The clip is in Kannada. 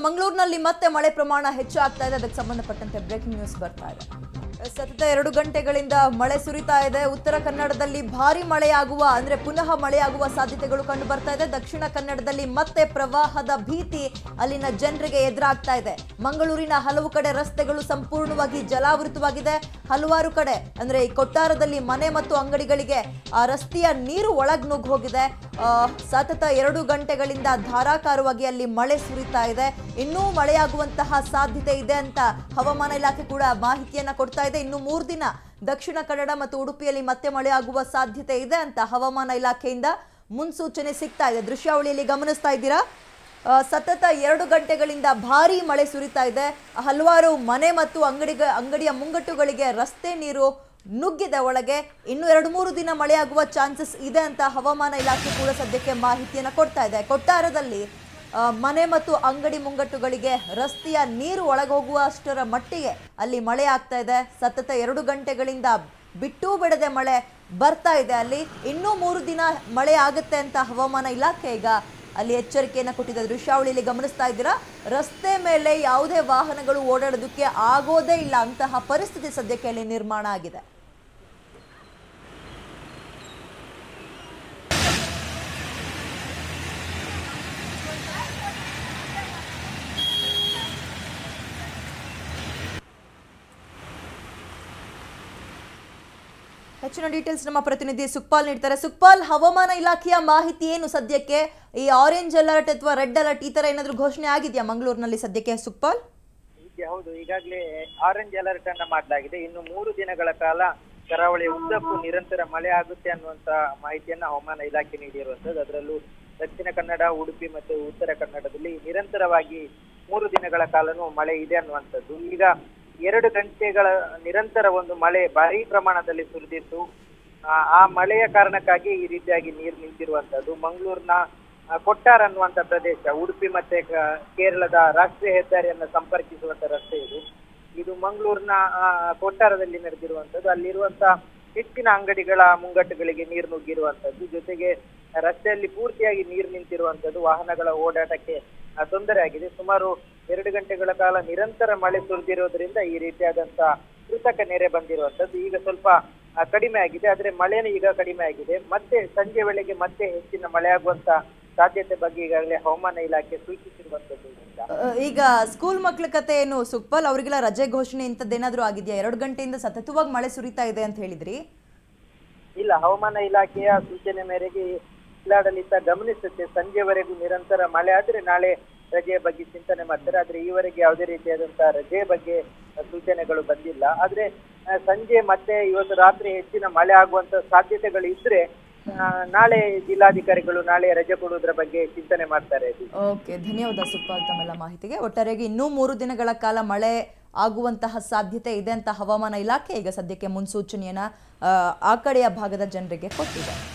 ಮಂಗಳೂರಿನಲ್ಲಿ ಮತ್ತೆ ಮಳೆ ಪ್ರಮಾಣ ಹೆಚ್ಚಾಗ್ತಾ ಇದೆ ಅದಕ್ಕೆ ಸಂಬಂಧಪಟ್ಟಂತೆ ಬ್ರೇಕಿಂಗ್ ನ್ಯೂಸ್ ಬರ್ತಾ ಇದೆ ಸತತ ಎರಡು ಗಂಟೆಗಳಿಂದ ಮಳೆ ಸುರಿತಾ ಇದೆ ಉತ್ತರ ಕನ್ನಡದಲ್ಲಿ ಭಾರಿ ಮಳೆಯಾಗುವ ಅಂದ್ರೆ ಪುನಃ ಮಳೆಯಾಗುವ ಸಾಧ್ಯತೆಗಳು ಕಂಡು ಬರ್ತಾ ಇದೆ ದಕ್ಷಿಣ ಕನ್ನಡದಲ್ಲಿ ಮತ್ತೆ ಪ್ರವಾಹದ ಭೀತಿ ಅಲ್ಲಿನ ಜನರಿಗೆ ಎದುರಾಗ್ತಾ ಇದೆ ಮಂಗಳೂರಿನ ಹಲವು ಕಡೆ ರಸ್ತೆಗಳು ಸಂಪೂರ್ಣವಾಗಿ ಜಲಾವೃತವಾಗಿದೆ ಹಲವಾರು ಕಡೆ ಅಂದ್ರೆ ಈ ಕೊಟ್ಟಾರದಲ್ಲಿ ಮನೆ ಮತ್ತು ಅಂಗಡಿಗಳಿಗೆ ಆ ರಸ್ತೆಯ ನೀರು ಒಳಗ್ ನುಗ್ಗ್ ಹೋಗಿದೆ ಆ, ಸತತ ಎರಡು ಗಂಟೆಗಳಿಂದ ಧಾರಾಕಾರವಾಗಿ ಅಲ್ಲಿ ಮಳೆ ಸುರಿತಾ ಇದೆ ಇನ್ನೂ ಮಳೆಯಾಗುವಂತಹ ಸಾಧ್ಯತೆ ಇದೆ ಅಂತ ಹವಾಮಾನ ಇಲಾಖೆ ಕೂಡ ಮಾಹಿತಿಯನ್ನ ಕೊಡ್ತಾ ಇದೆ ಇನ್ನು ಮೂರು ದಿನ ದಕ್ಷಿಣ ಕನ್ನಡ ಮತ್ತು ಉಡುಪಿಯಲ್ಲಿ ಮತ್ತೆ ಮಳೆಯಾಗುವ ಸಾಧ್ಯತೆ ಇದೆ ಅಂತ ಹವಾಮಾನ ಇಲಾಖೆಯಿಂದ ಮುನ್ಸೂಚನೆ ಸಿಗ್ತಾ ಇದೆ ದೃಶ್ಯಾವಳಿಯಲ್ಲಿ ಗಮನಿಸ್ತಾ ಇದ್ದೀರಾ ಆ, ಸತತ ಎರಡು ಗಂಟೆಗಳಿಂದ ಭಾರಿ ಮಳೆ ಸುರಿತಾ ಇದೆ ಹಲವಾರು ಮನೆ ಮತ್ತು ಅಂಗಡಿಗ ಅಂಗಡಿಯ ಮುಂಗಟ್ಟುಗಳಿಗೆ ರಸ್ತೆ ನೀರು ನುಗ್ಗಿದೆ ಒಳಗೆ ಇನ್ನು ಎರಡು ಮೂರು ದಿನ ಮಳೆಯಾಗುವ ಚಾನ್ಸಸ್ ಇದೆ ಅಂತ ಹವಾಮಾನ ಇಲಾಖೆ ಕೂಡ ಸದ್ಯಕ್ಕೆ ಮಾಹಿತಿಯನ್ನು ಕೊಡ್ತಾ ಇದೆ ಕೊಟ್ಟಾರದಲ್ಲಿ ಆ, ಮನೆ ಮತ್ತು ಅಂಗಡಿ ಮುಂಗಟ್ಟುಗಳಿಗೆ ರಸ್ತೆಯ ನೀರು ಒಳಗೋಗುವ ಅಷ್ಟರ ಮಟ್ಟಿಗೆ ಅಲ್ಲಿ ಮಳೆ ಆಗ್ತಾ ಇದೆ ಸತತ ಎರಡು ಗಂಟೆಗಳಿಂದ ಬಿಟ್ಟು ಬಿಡದೆ ಮಳೆ ಬರ್ತಾ ಇದೆ ಅಲ್ಲಿ ಇನ್ನೂ ಮೂರು ದಿನ ಮಳೆ ಆಗುತ್ತೆ ಅಂತ ಹವಾಮಾನ ಇಲಾಖೆ ಈಗ ಅಲ್ಲಿ ಎಚ್ಚರಿಕೆಯನ್ನು ಕೊಟ್ಟಿದ್ದ ದೃಶ್ಯಾವಳಿಯಲ್ಲಿ ಗಮನಿಸ್ತಾ ಇದ್ದೀರಾ ರಸ್ತೆ ಮೇಲೆ ಯಾವುದೇ ವಾಹನಗಳು ಓಡಾಡೋದಕ್ಕೆ ಆಗೋದೇ ಇಲ್ಲ ಅಂತಹ ಪರಿಸ್ಥಿತಿ ಸದ್ಯಕ್ಕೆ ಅಲ್ಲಿ ನಿರ್ಮಾಣ ಆಗಿದೆ ಹೆಚ್ಚಿನ ಡೀಟೇಲ್ಸ್ ನಮ್ಮ ಪ್ರತಿನಿಧಿ ಸುಕ್ಪಾಲ್ ನೀಡ್ತಾರೆ ಸುಕ್ಪಾಲ್ ಹವಾಮಾನ ಇಲಾಖೆಯ ಮಾಹಿತಿ ಏನು ಸದ್ಯಕ್ಕೆ ಈ ಆರೆಂಜ್ ಅಲರ್ಟ್ ಅಥವಾ ರೆಡ್ ಅಲರ್ಟ್ ಈ ತರ ಏನಾದರೂ ಘೋಷಣೆ ಆಗಿದೆಯಾ ಮಂಗಳೂರಿನಲ್ಲಿ ಸದ್ಯಕ್ಕೆ ಸುಕ್ಪಾಲ್ ಈಗ ಹೌದು ಈಗಾಗಲೇ ಆರೆಂಜ್ ಅಲರ್ಟ್ ಅನ್ನ ಮಾಡಲಾಗಿದೆ ಇನ್ನು ಮೂರು ದಿನಗಳ ಕಾಲ ಕರಾವಳಿಯ ಉದ್ದಕ್ಕೂ ನಿರಂತರ ಮಳೆ ಆಗುತ್ತೆ ಅನ್ನುವಂತ ಮಾಹಿತಿಯನ್ನ ಹವಾಮಾನ ಇಲಾಖೆ ನೀಡಿರುವಂತದ್ದು ಅದರಲ್ಲೂ ದಕ್ಷಿಣ ಕನ್ನಡ ಉಡುಪಿ ಮತ್ತು ಉತ್ತರ ಕನ್ನಡದಲ್ಲಿ ನಿರಂತರವಾಗಿ ಮೂರು ದಿನಗಳ ಕಾಲನೂ ಮಳೆ ಇದೆ ಅನ್ನುವಂಥದ್ದು ಈಗ ಎರಡು ಗಂಟೆಗಳ ನಿರಂತರ ಒಂದು ಮಳೆ ಭಾರಿ ಪ್ರಮಾಣದಲ್ಲಿ ಸುರಿದಿತ್ತು ಆ ಆ ಮಳೆಯ ಕಾರಣಕ್ಕಾಗಿ ಈ ರೀತಿಯಾಗಿ ನೀರು ನಿಂತಿರುವಂತದ್ದು ಮಂಗಳೂರಿನ ಆ, ಕೊಟ್ಟಾರ್ ಅನ್ನುವಂತ ಪ್ರದೇಶ ಉಡುಪಿ ಮತ್ತೆ ಕ- ಕೇರಳದ ರಾಷ್ಟ್ರೀಯ ಹೆದ್ದಾರಿಯನ್ನ ಸಂಪರ್ಕಿಸುವಂತ ರಸ್ತೆ ಇದು ಇದು ಮಂಗಳೂರಿನ ಆ, ಕೊಟ್ಟಾರದಲ್ಲಿ ನಡೆದಿರುವಂತದ್ದು ಅಲ್ಲಿರುವಂತ ಹೆಚ್ಚಿನ ಅಂಗಡಿಗಳ ಮುಂಗಟ್ಟುಗಳಿಗೆ ನೀರು ನುಗ್ಗಿರುವಂತದ್ದು ಜೊತೆಗೆ ರಸ್ತೆಯಲ್ಲಿ ಪೂರ್ತಿಯಾಗಿ ನೀರು ನಿಂತಿರುವಂತದ್ದು ವಾಹನಗಳ ಓಡಾಟಕ್ಕೆ ಆ, ತೊಂದರೆ ಆಗಿದೆ ಸುಮಾರು ಎರಡು ಗಂಟೆಗಳ ಕಾಲ ನಿರಂತರ ಮಳೆ ಸುರಿದಿರೋದ್ರಿಂದ ಈ ರೀತಿಯಾದಂತ ಕೃತಕ ನೆರೆ ಬಂದಿರುವಂತದ್ದು ಈಗ ಸ್ವಲ್ಪ ಆ, ಕಡಿಮೆ ಆಗಿದೆ ಆದ್ರೆ ಮಳೆನೂ ಈಗ ಕಡಿಮೆ ಆಗಿದೆ ಮತ್ತೆ ಸಂಜೆ ವೇಳೆಗೆ ಮತ್ತೆ ಹೆಚ್ಚಿನ ಮಳೆ ಆಗುವಂತ ಸಾಧ್ಯತೆ ಬಗ್ಗೆ ಈಗಾಗಲೇ ಹವಾಮಾನ ಇಲಾಖೆ ಸೂಚಿಸಿರುವಂತದ್ದು ಈಗ. ಆ, ಈಗ ಸ್ಕೂಲ್ ಮಕ್ಳ ಕತೆ ಏನು ಸುಕ್ಪಾಲ್ ಅವರಿಗೆಲ್ಲ ರಜೆ ಘೋಷಣೆ ಇಂಥದ್ದೇನಾದ್ರೂ ಆಗಿದೆಯಾ ಎರಡು ಗಂಟೆಯಿಂದ ಸತತವಾಗಿ ಮಳೆ ಸುರಿತಾ ಇದೆ ಅಂತ ಹೇಳಿದ್ರಿ ಇಲ್ಲ ಹವಾಮಾನ ಇಲಾಖೆಯ ಸೂಚನೆ ಮೇರೆಗೆ ಜಿಲ್ಲಾಡಳಿತ ಗಮನಿಸುತ್ತೆ ಸಂಜೆವರೆಗೂ ನಿರಂತರ ಮಳೆ ಆದ್ರೆ ನಾಳೆ ರಜೆಯ ಬಗ್ಗೆ ಚಿಂತನೆ ಮಾಡ್ತಾರೆ ಆದ್ರೆ ಈವರೆಗೆ ಯಾವುದೇ ರೀತಿಯಾದಂತಹ ರಜೆಯ ಬಗ್ಗೆ ಸೂಚನೆಗಳು ಬಂದಿಲ್ಲ ಆದ್ರೆ ಆ, ಸಂಜೆ ಮತ್ತೆ ಇವತ್ತು ರಾತ್ರಿ ಹೆಚ್ಚಿನ ಮಳೆ ಆಗುವಂತ ಸಾಧ್ಯತೆಗಳು ಇದ್ರೆ ಆ, ನಾಳೆ ಜಿಲ್ಲಾಧಿಕಾರಿಗಳು ನಾಳೆ ರಜೆ ಕೊಡುವುದರ ಬಗ್ಗೆ ಚಿಂತನೆ ಮಾಡ್ತಾರೆ ಇದು ಓಕೆ ಧನ್ಯವಾದ ಸುಕ್ಪಾಲ್ ತಮ್ಮೆಲ್ಲ ಮಾಹಿತಿಗೆ ಒಟ್ಟಾರೆಯಾಗಿ ಇನ್ನೂ ಮೂರು ದಿನಗಳ ಕಾಲ ಮಳೆ ಆಗುವಂತಹ ಸಾಧ್ಯತೆ ಇದೆ ಅಂತ ಹವಾಮಾನ ಇಲಾಖೆ ಈಗ ಸದ್ಯಕ್ಕೆ ಮುನ್ಸೂಚನೆಯನ್ನ ಆ, ಆ ಕಡೆಯ ಭಾಗದ ಜನರಿಗೆ ಕೊಟ್ಟಿದೆ